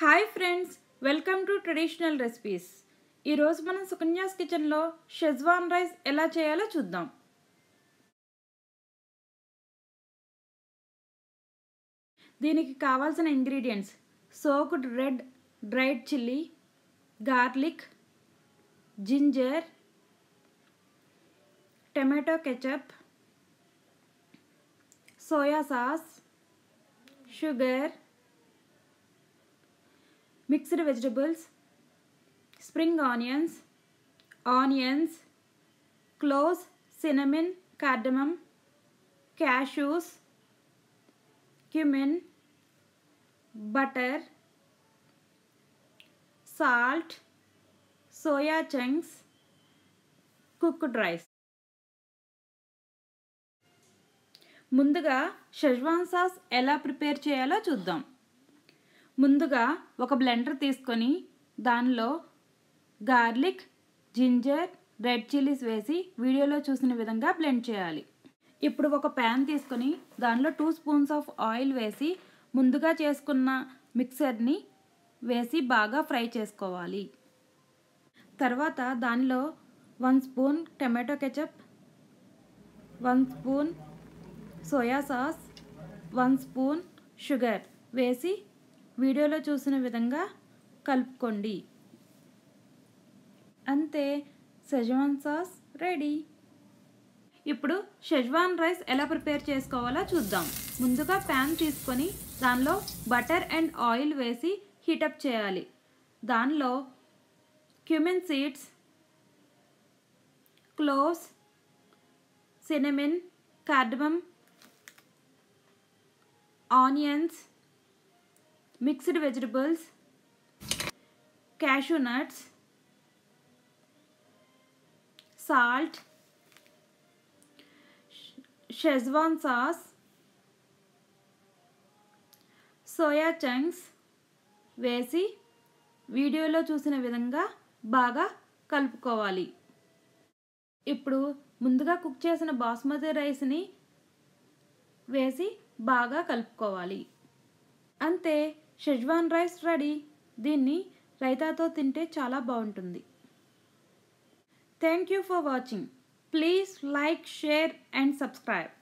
hi friends welcome to traditional recipes ఈరోజు మనం సుకన్యాస్ కిచెన్లో షెజ్వాన్ రైస్ ఎలా చేయాలో చూద్దాం దీనికి కావాల్సిన ingredients soaked red dried chilli garlic ginger tomato ketchup soya sauce sugar mixed vegetables spring onions onions cloves cinnamon cardamom cashews cumin butter salt soya chunks cooked rice ముందుగా schezwan sauce ఎలా prepare చేయాలో చూద్దాం ముందుగా ఒక blender తీసుకొని దానిలో garlic ginger red chillies వేసి వీడియోలో చూసిన విధంగా బ్లెండ్ చేయాలి ఇప్పుడు ఒక ప్యాన్ తీసుకొని దానిలో టూ స్పూన్స్ ఆఫ్ ఆయిల్ వేసి ముందుగా చేసుకున్న మిక్సర్ని వేసి బాగా ఫ్రై చేసుకోవాలి తర్వాత దానిలో one spoon tomato ketchup one spoon soya sauce one spoon sugar వేసి వీడియోలో చూసిన విధంగా కలుపుకోండి అంతే షెజ్వాన్ సాస్ రెడీ ఇప్పుడు షెజ్వాన్ రైస్ ఎలా ప్రిపేర్ చేసుకోవాలో చూద్దాం ముందుగా ప్యాన్ తీసుకొని దానిలో బటర్ అండ్ ఆయిల్ వేసి హీటప్ చేయాలి దానిలో cumin seeds cloves cinnamon cardamom onions mixed vegetables cashew nuts salt schezwan sauce soya chunks వేసి వీడియోలో చూసిన విధంగా బాగా కలుపుకోవాలి ఇప్పుడు ముందుగా కుక్ చేసిన బాస్మతి రైస్ని వేసి బాగా కలుపుకోవాలి అంతే షెజ్వాన్ రైస్ రెడీ దీన్ని రైతాతో తింటే చాలా బాగుంటుంది thank you for watching please like share and subscribe